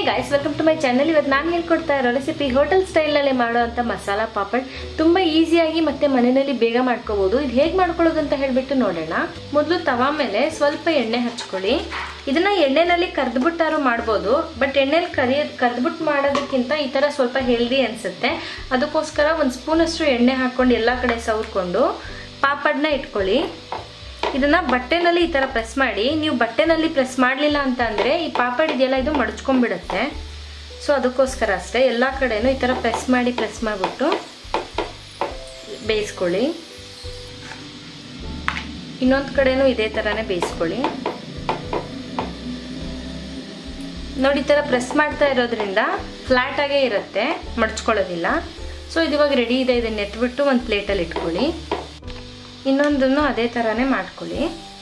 guys welcome to my channel ಇವತ್ತು ನಾನು ಹೇಳ್ಕೊಡ್ತಾ ಇರೋ ರೆಸಿಪಿ ಹೋಟೆಲ್ ಸ್ಟೈಲ್ನಲ್ಲಿ ಮಾಡುವಂಥ ಮಸಾಲ ಪಾಪಡ್ ತುಂಬ ಈಸಿಯಾಗಿ ಮತ್ತೆ ಮನೆಯಲ್ಲಿ ಬೇಗ ಮಾಡ್ಕೋಬಹುದು ಇದು ಹೇಗೆ ಮಾಡ್ಕೊಳ್ಳೋದು ಅಂತ ಹೇಳ್ಬಿಟ್ಟು ನೋಡೋಣ ಮೊದಲು ತವಾ ಮೇಲೆ ಸ್ವಲ್ಪ ಎಣ್ಣೆ ಹಚ್ಕೊಳ್ಳಿ ಇದನ್ನ ಎಣ್ಣೆನಲ್ಲಿ ಕರ್ದ್ಬಿಟ್ಟಾರು ಮಾಡ್ಬೋದು ಬಟ್ ಎಣ್ಣೆಲಿ ಕರಿಯ ಕರ್ದ್ಬಿಟ್ಟು ಮಾಡೋದಕ್ಕಿಂತ ಈ ಥರ ಸ್ವಲ್ಪ ಹೆಲ್ದಿ ಅನಿಸುತ್ತೆ ಅದಕ್ಕೋಸ್ಕರ ಒಂದು ಸ್ಪೂನಷ್ಟು ಎಣ್ಣೆ ಹಾಕ್ಕೊಂಡು ಎಲ್ಲ ಕಡೆ ಸವರ್ಕೊಂಡು ಪಾಪಡ್ನ ಇಟ್ಕೊಳ್ಳಿ ಇದನ್ನ ಬಟ್ಟೆನಲ್ಲಿ ಈ ತರ ಪ್ರೆಸ್ ಮಾಡಿ ನೀವು ಬಟ್ಟೆನಲ್ಲಿ ಪ್ರೆಸ್ ಮಾಡಲಿಲ್ಲ ಅಂತ ಅಂದ್ರೆ ಈ ಪಾಪಡ್ ಇದೆಯಲ್ಲ ಇದು ಮಡಚ್ಕೊಂಡ್ಬಿಡುತ್ತೆ ಸೊ ಅದಕ್ಕೋಸ್ಕರ ಅಷ್ಟೇ ಎಲ್ಲ ಕಡೆನೂ ಈ ತರ ಪ್ರೆಸ್ ಮಾಡಿ ಪ್ರೆಸ್ ಮಾಡಿಬಿಟ್ಟು ಬೇಯಿಸ್ಕೊಳ್ಳಿ ಇನ್ನೊಂದು ಕಡೆನೂ ಇದೇ ಥರನೇ ಬೇಯಿಸ್ಕೊಳ್ಳಿ ನೋಡಿ ಈ ಥರ ಪ್ರೆಸ್ ಮಾಡ್ತಾ ಇರೋದ್ರಿಂದ ಫ್ಲ್ಯಾಟ್ ಆಗೇ ಇರುತ್ತೆ ಮಡ್ಚ್ಕೊಳ್ಳೋದಿಲ್ಲ ಸೊ ಇದು ಇವಾಗ ರೆಡಿ ಇದೆ ಇದನ್ನ ಎತ್ಬಿಟ್ಟು ಒಂದು ಪ್ಲೇಟಲ್ಲಿ ಇಟ್ಕೊಳ್ಳಿ ಇನ್ನೊಂದನ್ನು ಅದೇ ಥರನೇ ಮಾಡ್ಕೊಳ್ಳಿ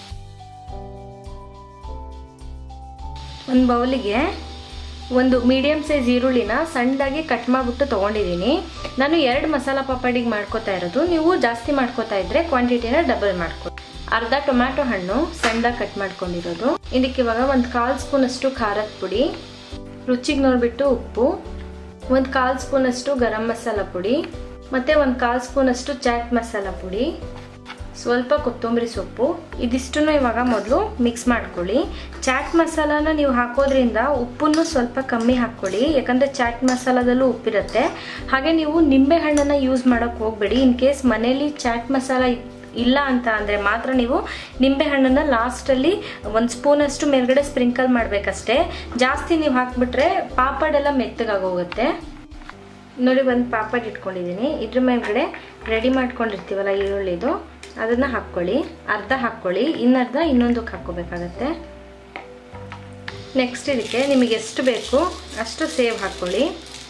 ಒಂದು ಬೌಲಿಗೆ ಒಂದು ಮೀಡಿಯಮ್ ಸೈಜ್ ಈರುಳ್ಳಿನ ಸಣ್ಣದಾಗಿ ಕಟ್ ಮಾಡಿಬಿಟ್ಟು ತೊಗೊಂಡಿದ್ದೀನಿ ನಾನು ಎರಡು ಮಸಾಲ ಪಾಪಡಿಗೆ ಮಾಡ್ಕೋತಾ ಇರೋದು ನೀವು ಜಾಸ್ತಿ ಮಾಡ್ಕೋತಾ ಇದ್ರೆ ಕ್ವಾಂಟಿಟಿನ ಡಬಲ್ ಮಾಡ್ಕೊಳ್ಳಿ ಅರ್ಧ ಟೊಮ್ಯಾಟೊ ಹಣ್ಣು ಸಣ್ಣದಾಗಿ ಕಟ್ ಮಾಡ್ಕೊಂಡಿರೋದು ಇದಕ್ಕೆ ಇವಾಗ ಒಂದು ಕಾಲು ಸ್ಪೂನ್ ಅಷ್ಟು ಖಾರದ ಪುಡಿ ರುಚಿಗೆ ನೋಡಿಬಿಟ್ಟು ಉಪ್ಪು ಒಂದು ಕಾಲು ಸ್ಪೂನ್ ಅಷ್ಟು ಗರಂ ಮಸಾಲ ಪುಡಿ ಮತ್ತೆ ಒಂದು ಕಾಲು ಸ್ಪೂನ್ ಅಷ್ಟು ಚಾಟ್ ಮಸಾಲ ಪುಡಿ ಸ್ವಲ್ಪ ಕೊತ್ತಂಬರಿ ಸೊಪ್ಪು ಇದಿಷ್ಟನ್ನು ಇವಾಗ ಮೊದಲು ಮಿಕ್ಸ್ ಮಾಡ್ಕೊಳ್ಳಿ ಚಾಟ್ ಮಸಾಲಾನ ನೀವು ಹಾಕೋದ್ರಿಂದ ಉಪ್ಪನ್ನು ಸ್ವಲ್ಪ ಕಮ್ಮಿ ಹಾಕ್ಕೊಳ್ಳಿ ಯಾಕಂದರೆ ಚಾಟ್ ಮಸಾಲದಲ್ಲೂ ಉಪ್ಪಿರುತ್ತೆ ಹಾಗೆ ನೀವು ನಿಂಬೆ ಹಣ್ಣನ್ನು ಯೂಸ್ ಮಾಡೋಕ್ಕೆ ಹೋಗಬೇಡಿ ಇನ್ ಕೇಸ್ ಮನೇಲಿ ಚಾಟ್ ಮಸಾಲ ಇಲ್ಲ ಅಂತ ಅಂದರೆ ಮಾತ್ರ ನೀವು ನಿಂಬೆ ಹಣ್ಣನ್ನು ಲಾಸ್ಟಲ್ಲಿ ಒಂದು ಸ್ಪೂನಷ್ಟು ಮೇಲ್ಗಡೆ ಸ್ಪ್ರಿಂಕಲ್ ಮಾಡಬೇಕಷ್ಟೇ ಜಾಸ್ತಿ ನೀವು ಹಾಕ್ಬಿಟ್ರೆ ಪಾಪಡೆಲ್ಲ ಮೆತ್ತಗಾಗೋಗುತ್ತೆ ನೋಡಿ ಒಂದು ಪಾಪಡ್ ಇಟ್ಕೊಂಡಿದ್ದೀನಿ ಇದ್ರ ಮೇಲ್ಗಡೆ ರೆಡಿ ಮಾಡ್ಕೊಂಡಿರ್ತೀವಲ್ಲ ಈರುಳ್ಳಿದು ಅದನ್ನು ಹಾಕ್ಕೊಳ್ಳಿ ಅರ್ಧ ಹಾಕ್ಕೊಳ್ಳಿ ಇನ್ನರ್ಧ ಇನ್ನೊಂದಕ್ಕೆ ಹಾಕ್ಕೋಬೇಕಾಗತ್ತೆ ನೆಕ್ಸ್ಟ್ ಇದಕ್ಕೆ ನಿಮಗೆ ಎಷ್ಟು ಬೇಕು ಅಷ್ಟು ಸೇವ್ ಹಾಕ್ಕೊಳ್ಳಿ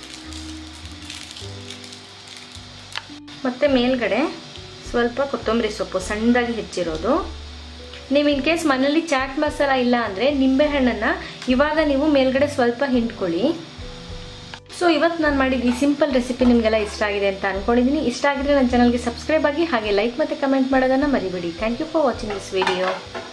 ಮತ್ತು ಮೇಲ್ಗಡೆ ಸ್ವಲ್ಪ ಕೊತ್ತಂಬರಿ ಸೊಪ್ಪು ಸಣ್ಣದಾಗಿ ಹೆಚ್ಚಿರೋದು ನೀವು ಇನ್ ಕೇಸ್ ಮನೇಲಿ ಚಾಟ್ ಮಸಾಲ ಇಲ್ಲ ಅಂದರೆ ನಿಂಬೆಹಣ್ಣನ್ನು ಇವಾಗ ನೀವು ಮೇಲ್ಗಡೆ ಸ್ವಲ್ಪ ಹಿಂಡ್ಕೊಳ್ಳಿ ಸೊ ಇವತ್ತು ನಾನು ಮಾಡಿದ ಈ ಸಿಂಪಲ್ ರೆಸಿಪಿ ನಿಮಗೆಲ್ಲ ಇಷ್ಟ ಆಗಿದೆ ಅಂತ ಅನ್ಕೊಂಡಿದ್ದೀನಿ ಇಷ್ಟ ಆಗಿದ್ರೆ ನನ್ನ ಚಾನಲ್ಗೆ ಸಬ್ಸ್ಕ್ರೈಬ್ ಆಗಿ ಹಾಗೆ ಲೈಕ್ ಮತ್ತು ಕಮೆಂಟ್ ಮಾಡೋದನ್ನು ಮರಿಬೇಡಿ thank you for watching this video